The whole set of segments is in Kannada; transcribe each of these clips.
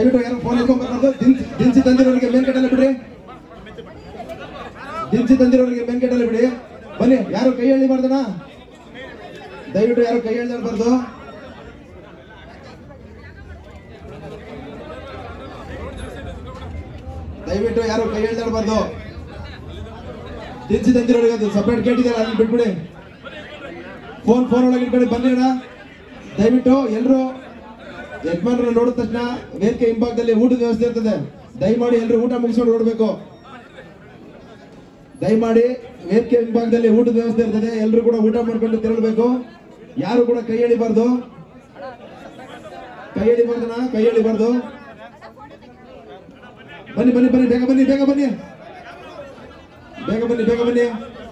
ದಯವಿಟ್ಟು ಯಾರು ಫೋನ್ ಎತ್ಕೊಂಡ್ಬಾರ್ದು ದಿನಸಿ ದಿನಸಿ ತಂದಿರೋರಿಗೆ ಮೇಲ್ಗಡೆಲ್ಲ ಬಿಡ್ರಿ ದಿನಸಿ ತಂದಿರೋರಿಗೆ ಮೇಲ್ಗಡೆಲ್ಲ ಬಿಡಿ ಬನ್ನಿ ಯಾರು ಕೈ ಎಳಿಬಾರ್ದಣ್ಣ ದಯವಿಟ್ಟು ಯಾರು ಕೈ ಎಳ್ದಾಡ್ಬಾರ್ದು ದಯವಿಟ್ಟು ಯಾರು ಕೈ ಎಳ್ದಾಡ್ಬಾರ್ದು ದಿನಸಿ ತಂದಿರೋರಿಗೆ ಅದು ಸಪ್ರೇಟ್ ಕೇಟಿದ್ದಾರೆ ಅಲ್ಲಿ ಬಿಟ್ಬಿಡಿ ಫೋನ್ ಫೋನ್ ಒಳಗೆ ಇಟ್ಕೊಂಡು ಬನ್ನಿ ಅಣ್ಣ ದಯವಿಟ್ಟು ಎಲ್ಲರೂ ಯಜಮಾನರು ನೋಡಿದ ತಕ್ಷಣ ವೇದಿಕೆ ಹಿಂಭಾಗದಲ್ಲಿ ಊಟದ ವ್ಯವಸ್ಥೆ ಇರ್ತದೆ ದಯಮಾಡಿ ಎಲ್ಲರೂ ಊಟ ಮುಗಿಸ್ಕೊಂಡು ನೋಡ್ಬೇಕು ದಯಮಾಡಿ ವೇದಿಕೆ ಹಿಂಭಾಗದಲ್ಲಿ ಊಟದ ವ್ಯವಸ್ಥೆ ಇರ್ತದೆ ಎಲ್ಲರೂ ಕೂಡ ಊಟ ಮಾಡ್ಕೊಂಡು ತೆರಳಬೇಕು ಯಾರು ಕೂಡ ಕೈ ಎಳಿಬಾರ್ದು ಕೈ ಎಳಿಬಾರ್ದಣ್ಣ ಕೈ ಎಳಿಬಾರ್ದು ಬನ್ನಿ ಬನ್ನಿ ಬನ್ನಿ ಬೇಗ ಬನ್ನಿ ಬೇಗ ಬನ್ನಿ ಬೇಗ ಬನ್ನಿ ಬೇಗ ಬನ್ನಿ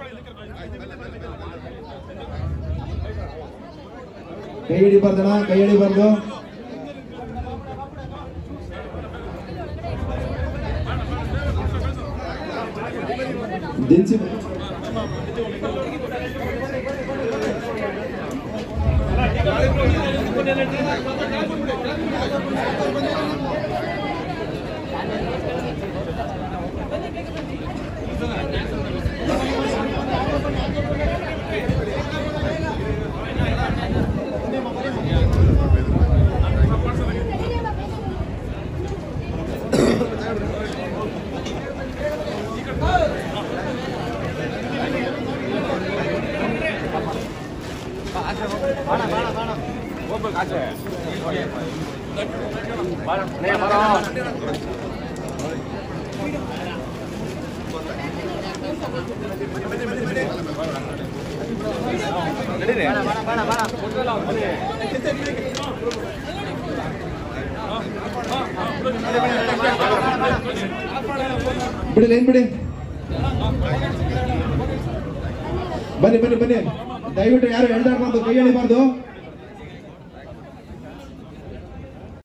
ಕೈ ಹಿಡಿಬಾರ್ದಣ್ಣ ಕೈ ಹಿಡಿಬಾರ್ದು ದಿನಸಿ ಬಿಡಿ ಲೈನ್ ಬಿಡಿ ಬನ್ನಿ ಬನ್ನಿ ಬನ್ನಿ ದಯವಿಟ್ಟು ಯಾರು ಎಳ್ದಾಡ್ಬಾರ್ದು ಕೈ ಎಳಿಬಾರ್ದು